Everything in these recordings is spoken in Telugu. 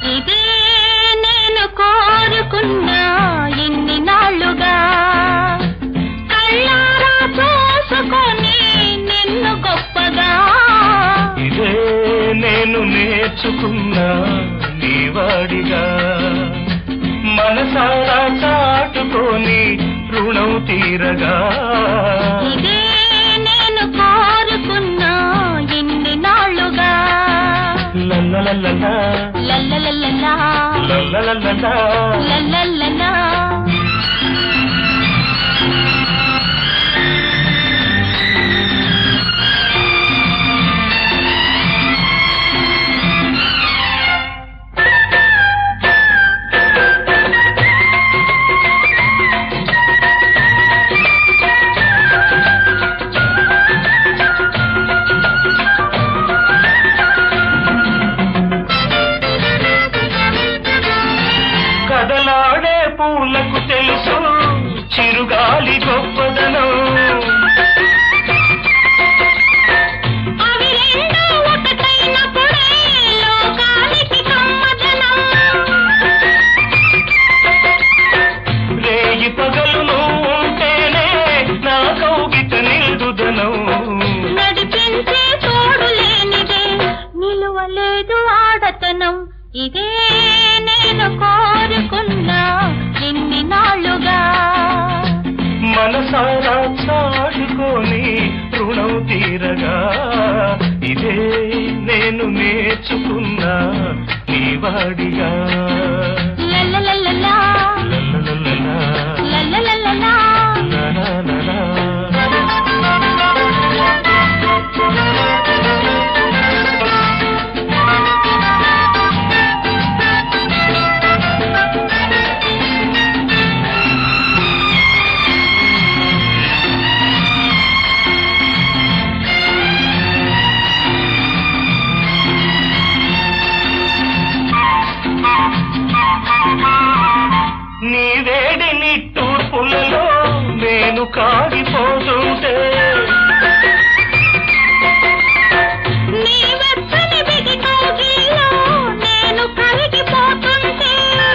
ఇదే నేను కోరుకున్నా ఇన్ని నాళ్ళుగా కళ్ళారా చూసుకొని నిన్ను గొప్పగా ఇదే నేను నేర్చుకున్నా నీ వాడిగా మనసారా చాటుకొని రుణం తీరగా ఇదే నేను కోరుకున్నా ఇన్ని నాళ్ళుగా లల్లలల్లలా, లల్లలల్లలా లల్లలల్లలా. లల్లలలా కదలాడే పూలకు తెలుసు చిరుగాలి గొప్పదనం అవి రెండు ఒకటైనప్పుడే లోకానికి కమ్మదనం రేయి పగలు నువ్వు ఉంటేనే నా కౌగిట నిండుదనం నడిపించే తోడు లేనిదే నిలువలేదు ఆడతనం ఇదే నేను కోరుకున్నా ఇన్ని నాళ్ళుగా మనసారా చాటుకొని రుణం తీరగా ఇదే నేను నేర్చుకున్నా నీ వాడిగా లల్లలల్లలా లల్లలల్లలా, లల్లలల్లలా లలలలా. నీ వేడి నిట్టూర్పులలో నేను కాగిపోతుంటే నీ వెచ్చని బిగి కౌగిల్లో నేను కరిగిపోతుంటే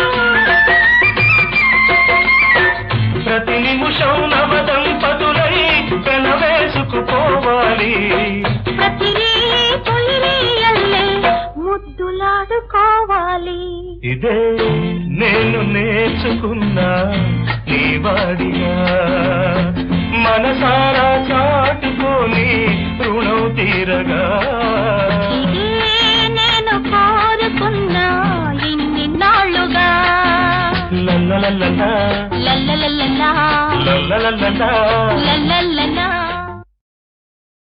ప్రతి నిమిషం నవదంపతులై పెనవేసుకుపోవాలి ప్రతి పొలిరియల్లే ముద్దులాడుకోవాలి ఇదే నేను నేర్చుకున్నా నీ వాడిగా మనసారా చాటుకొని రుణం తీరగా ఇదే నేను కోరుకున్నా ఇన్ని నాళ్ళుగా లల్లలల్లలా, లల్లలల్లలా లల్లలల్లలా. లల్లలలా